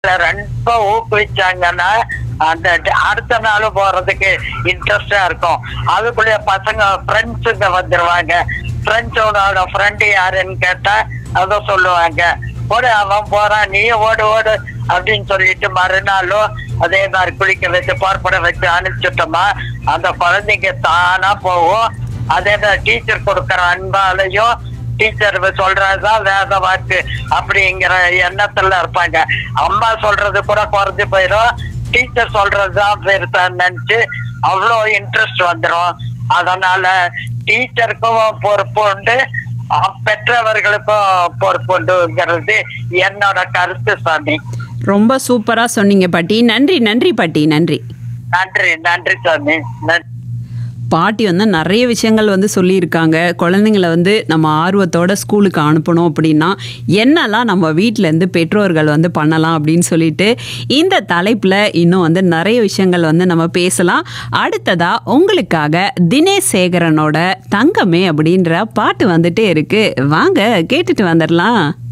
ரொம்ப ஊக்குவிச்சாங்கன்னா அந்த ட- அடுத்த நாள் போறதுக்கு இன்ட்ரெஸ்டா இருக்கும் அதுக்குள்ளே பசங்க ஃப்ரெண்ட்ஸுங்க வந்துருவாங்க ஃப்ரெண்ட்ஸோட ஃப்ரெண்டு யாருன்னு கேட்டா அதை சொல்லுவாங்க ஓடு அவன் போறான் நீ ஓடு ஓடு அப்படின்னு சொல்லிட்டு மறுநாளும் அதே மாதிரி குளிக்க வச்சு புறப்பட வச்சு அனுப்பிச்சுட்டோமா அந்த குழந்தைங்க தானா போகும் அதே மாதிரி டீச்சர் கொடுக்குற அன்பாலையும் டீச்சர் சொல்றதுதான் வேத வாக்கு அப்படிங்கிற எண்ணத்துல இருப்பாங்க அம்மா சொல்றது கூட குறைஞ்சு போயிடும் டீச்சர் சொல்றதுதான் பெருசான்னு நினைச்சு அவ்வளோ இன்ட்ரெஸ்ட் வந்துடும் அதனால டீச்சருக்கும் பொறுப்பு உண்டு அஹ் பெற்றவர்களுக்கும் பொறுப்பு உண்டுங்கிறது என்னோட கருத்து சாமி ரொம்ப சூப்பரா சொன்னீங்க பாட்டி நன்றி நன்றி பாட்டி நன்றி நன்றி நன்றி சாமி நன்றி பாட்டி வந்து நிறைய விஷயங்கள் வந்து சொல்லியிருக்காங்க குழந்தைங்கள வந்து நம்ம ஆர்வத்தோட ஸ்கூலுக்கு அனுப்பணும் அப்படின்னா என்னெல்லாம் நம்ம வீட்டிலேருந்து பெற்றோர்கள் வந்து பண்ணலாம் அப்படின்னு சொல்லிட்டு இந்த தலைப்பில் இன்னும் வந்து நிறைய விஷயங்கள் வந்து நம்ம பேசலாம் அடுத்ததா உங்களுக்காக தினேஷ் சேகரனோட தங்கமே அப்படின்ற பாட்டு வந்துட்டே இருக்கு வாங்க கேட்டுட்டு வந்துடலாம்